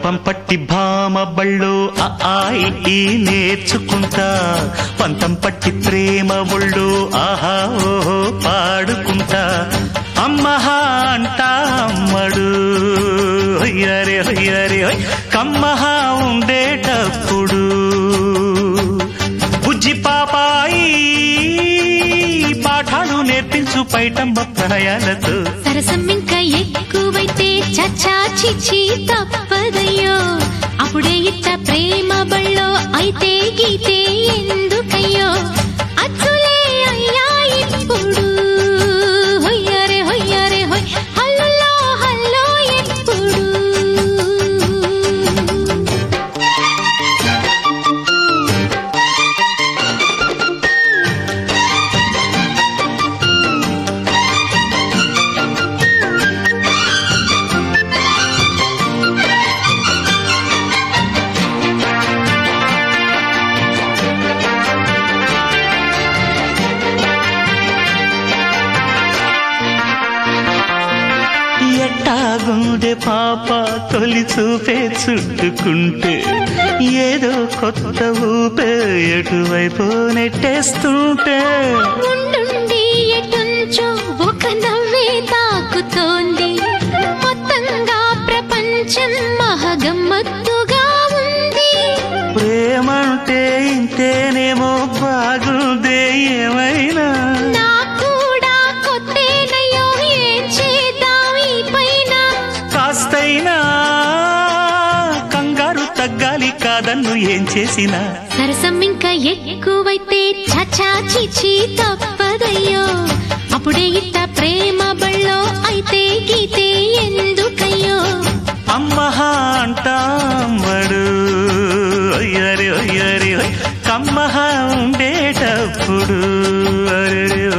బలపం పట్టి భామ బళ్ళు ఆ ఆ ఈ ఈ నేర్చుకుంటా పంతం పట్టి ప్రేమ ఒళ్ళు ఆహా ఓహో పాడుకుంటా అమ్మహా అంటా అమ్మడు హొయ్యరే హొయ్యరే హొయ్ కమ్మహా ఉండేటప్పుడు బుజ్జి పాపాయి పాఠాలు నేర్పించు పైటమ్మ ప్రాయాలతో సరసం ఇంకా ఎక్కువైతే చచ్చా చిచి తప్పదయ్యో అప్పుడే ఇట్ట ప్రేమ బళ్ళో అయితే గీతే ఎందుకయ్యో అచ్చులే అయ్యా ఇప్పుడు హొయ్యరే హొయ్యరే హొయ్ హల్లులో హల్లో ఎప్పుడు ఎట్టాగుండే పాప తొలి చూపే చుట్టుకుంటే ఏదో కొత్త ఊపే ఎటువైపు నెట్టేస్తుంటే ఉండుండి ఎటుంచో ఒక నవ్వే తాకుతోంది మొత్తంగా ప్రపంచం మహగమ్మత్తుగా ఉంది ప్రేమంటే ఇంతేనేమో బాగుందే ఏమైనా నా కూడా కొత్తేనయ్యో ఏం చేద్దాం ఈ పైన కాస్తైనా కంగారు తగ్గాలి కాదన్ను ఏం చేసినా సరసం ఇంకా ఎక్కువైతే చచా చిచి తప్పదయ్యో అప్పుడే ఇట్ట ప్రేమ బళ్ళో అయితే గీతే ఎందుకయ్యో అమ్మహా అంటామడు అయ్యరే అయ్యరే కమ్మహా ఉండేటప్పుడు అరెరే ఓ.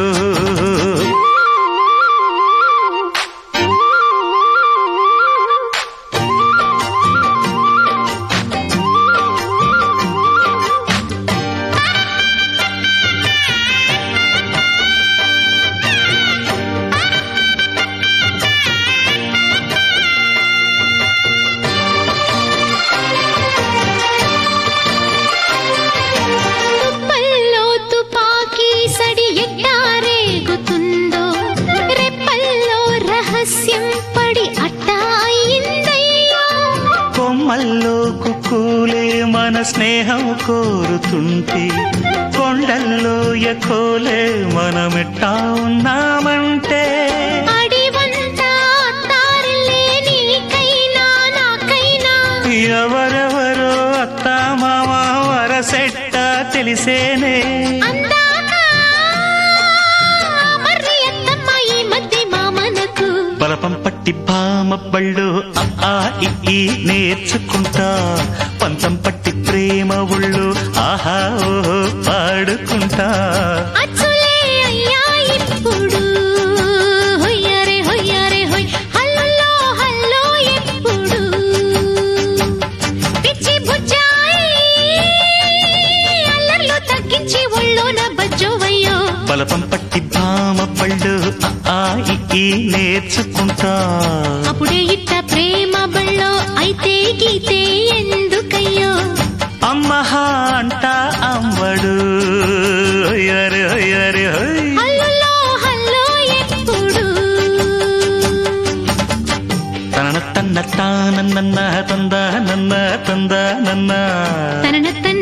తుప్పల్లో తుపాకీ సడి ఎట్టారేగుతుందో రెప్పల్లో రహస్యం పడి అట్టా అయిందయ్యో కొమ్మల్లో కుక్కూలే మన స్నేహం కోరుతుంటే కొండల్లో ఎకోలే మనమెట్టా ఉన్నామంటే అడివంతా తారలే నీకైనా నాకైనా ఎవరెవరో అత్త మామ వరసెట్ట తెలిసేనే అందాక మరి ఎత్తమ్మ ఈ మధ్య మామనకు బలపం పట్టి భామ బళ్ళు ఆ ఆ ఈ ఈ నేర్చుకుంటా పంతం పట్టి ప్రేమ ఒళ్ళు ఆహా ఓహో పాడుకుంటా అచ్చులే అయ్యా ఇప్పుడు హొయ్యరే హొయ్యరే హొయ్ హల్లులో హల్లో ఎప్పుడు పిచ్చి బుజ్జాయి అల్లర్లు తగ్గించి ఒళ్ళోన బజ్జోవయ్యో బలపం పట్టి భామ బళ్ళు ఆ ఆ ఈ ఈ నేర్చుకుంటా అప్పుడే ఇట్ట ప్రేమ బళ్ళో అయితే గీతే ఎందుకయ్యో అమ్మహా అంటా అమ్మడు అయ్యరే అయ్యరే హోయ్ హల్లులో హల్లో ఎప్పుడు తన తన్న తానన్న తంద నన్న తంద నన్న తనన తన